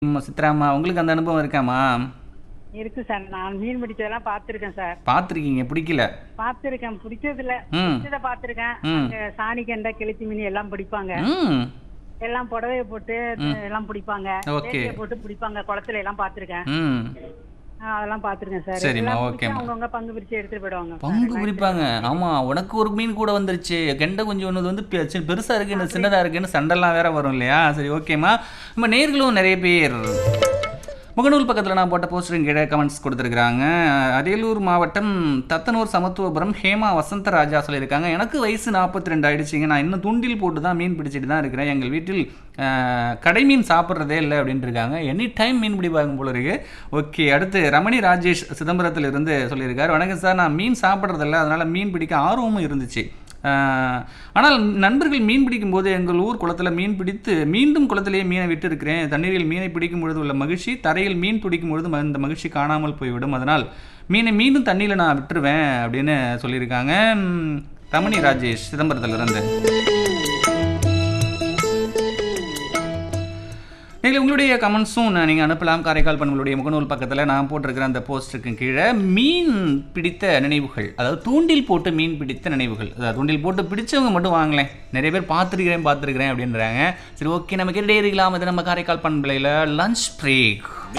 ம், சித்ராம்மா உங்களுக்கு அந்த அனுபவம் இருக்காமா இருக்கு சார் நான் மீன் பிடிச்சதெல்லாம் பார்த்துருக்கேன் சார் பார்த்துருக்கீங்க பிடிக்கல பார்த்துருக்கேன் பிடிச்சது இல்ல ம். பிடிச்சத பார்த்துருக்கேன் ம். அங்க சாணி கெண்டை கிழிச்சி மீன் எல்லாம் பிடிப்பாங்க ம் எல்லாம் புடவைய போட்டு எல்லாம் பிடிப்பாங்க ஓகே. வேட்டியை போட்டு பிடிப்பாங்க குளத்துல எல்லாம் பார்த்துருக்கேன் ம் அதெல்லாம் பார்த்துருக்கேன் சார் சரிம்மா, எல்லாம் ஓகேம்மா. பிடிச்சா அவங்கவங்க பங்கு பிரிச்சு எடுத்துட்டு போயிடுவாங்க பங்கு பிடிப்பாங்க ஆமா உனக்கு ஒரு மீன் கூட வந்துருச்சு கெண்டை குஞ்சு ஒன்று வந்து பெ- சி- பெருசா இருக்கு இன்னும் சின்னதா இருக்குன்னு சண்டைலாம் வேற வரும் இல்லையா சரி ஓகேம்மா நம்ம நேர்களும் நிறைய பேர் முகநூல் பக்கத்தில் நான் போட்ட போஸ்டரின் கீழே கமெண்ட்ஸ் கொடுத்துருக்குறாங்க அரியலூர் மாவட்டம் தத்தனூர் சமத்துவபுரம் ஹேமா வசந்தராஜா சொல்லியிருக்காங்க எனக்கு வயசு நாற்பத்தி ரெண்டு ஆயிடுச்சுங்க நான் இன்னும் துண்டில் போட்டு தான் மீன் பிடிச்சிட்டு தான் இருக்கிறேன் எங்கள் வீட்டில் அஹ், கடை மீன் சாப்பிட்றதே இல்லை அப்படின்ட்டு இருக்காங்க எனி டைம் மீன் பிடிப்பாங்க போல இருக்கு ஓகே அடுத்து ரமணி ராஜேஷ் சிதம்பரத்தில் இருந்து சொல்லியிருக்காரு வணக்கம் சார் நான் மீன் சாப்பிட்றதில்ல அதனால மீன் பிடிக்க ஆர்வமும் இருந்துச்சு ஆஹ், ஆனால் நண்பர்கள் மீன் பிடிக்கும் போது எங்கள் ஊர் குளத்தில் மீன் பிடித்து மீண்டும் குளத்திலேயே மீனை விட்டு இருக்கிறேன் தண்ணீரில் மீனை பிடிக்கும் பொழுது உள்ள மகிழ்ச்சி தரையில் மீன் பிடிக்கும் பொழுது ம- இந்த மகிழ்ச்சி காணாமல் போய்விடும் அதனால் மீனை மீண்டும் தண்ணியில் நான் விட்டுருவேன் அப்படின்னு சொல்லியிருக்காங்க ம், ரமணி ராஜேஷ் சிதம்பரத்திலிருந்து நீங்கள் உங்களுடைய கமெண்ட்ஸும் நீங்கள் அனுப்பலாம் காரைக்கால் பண்புகளுடைய முகநூல் பக்கத்தில் நான் போட்டிருக்கிற அந்த போஸ்டருக்கு கீழே மீன் பிடித்த நினைவுகள் அதாவது தூண்டில் போட்டு மீன் பிடித்த நினைவுகள் அதாவது தூண்டில் போட்டு பிடிச்சவங்க மட்டும் வாங்களேன் நிறைய பேர் பார்த்துருக்கிறேன் பார்த்துருக்கிறேன் அப்படின்றாங்க சரி ஓகே நம்ம கேட்டுட்டே இருக்கலாம் இது நம்ம காரைக்கால் பண்பலையில் லஞ்ச் பிரேக்